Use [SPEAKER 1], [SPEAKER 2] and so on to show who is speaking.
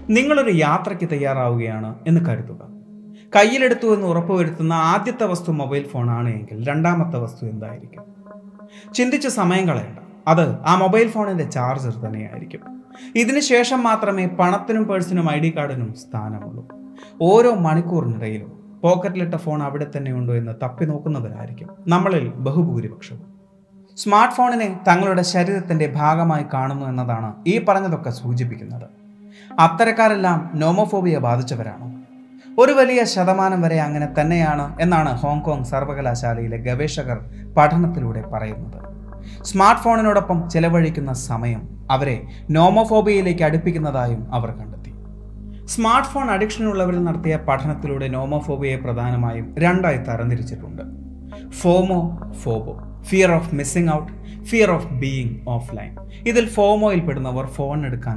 [SPEAKER 1] നിങ്ങളൊരു യാത്രയ്ക്ക് തയ്യാറാവുകയാണ് എന്ന് കരുതുക കയ്യിലെടുത്തു എന്ന് ഉറപ്പുവരുത്തുന്ന ആദ്യത്തെ വസ്തു മൊബൈൽ ഫോണാണ് എങ്കിൽ രണ്ടാമത്തെ വസ്തു എന്തായിരിക്കും ചിന്തിച്ച് സമയം കളയണ്ട അത് ആ മൊബൈൽ ഫോണിന്റെ ചാർജർ തന്നെയായിരിക്കും ഇതിന് ശേഷം മാത്രമേ പണത്തിനും പേഴ്സിനും ഐ ഡി കാർഡിനും സ്ഥാനമുള്ളൂ ഓരോ മണിക്കൂറിനിടയിലും പോക്കറ്റിലിട്ട ഫോൺ അവിടെ തന്നെ ഉണ്ടോ എന്ന് തപ്പി നോക്കുന്നവരായിരിക്കും നമ്മളിൽ ബഹുഭൂരിപക്ഷവും സ്മാർട്ട് ഫോണിനെ തങ്ങളുടെ ശരീരത്തിന്റെ ഭാഗമായി കാണുന്നു എന്നതാണ് ഈ പറഞ്ഞതൊക്കെ സൂചിപ്പിക്കുന്നത് അത്തരക്കാരെല്ലാം നോമോഫോബിയ ബാധിച്ചവരാണോ ഒരു വലിയ ശതമാനം വരെ അങ്ങനെ തന്നെയാണ് എന്നാണ് ഹോങ്കോങ് സർവകലാശാലയിലെ ഗവേഷകർ പഠനത്തിലൂടെ പറയുന്നത് സ്മാർട്ട് ഫോണിനോടൊപ്പം ചെലവഴിക്കുന്ന സമയം അവരെ നോമോഫോബിയയിലേക്ക് അടുപ്പിക്കുന്നതായും അവർ കണ്ടെത്തി സ്മാർട്ട് ഫോൺ അഡിക്ഷനുള്ളവരിൽ നടത്തിയ പഠനത്തിലൂടെ നോമോഫോബിയയെ പ്രധാനമായും രണ്ടായി തരംതിരിച്ചിട്ടുണ്ട് FOMO FOBO fear of missing out fear of being offline ഇതിൽ ഫോമോയിൽ പെടുന്നവർ ഫോൺ എടുക്കാൻ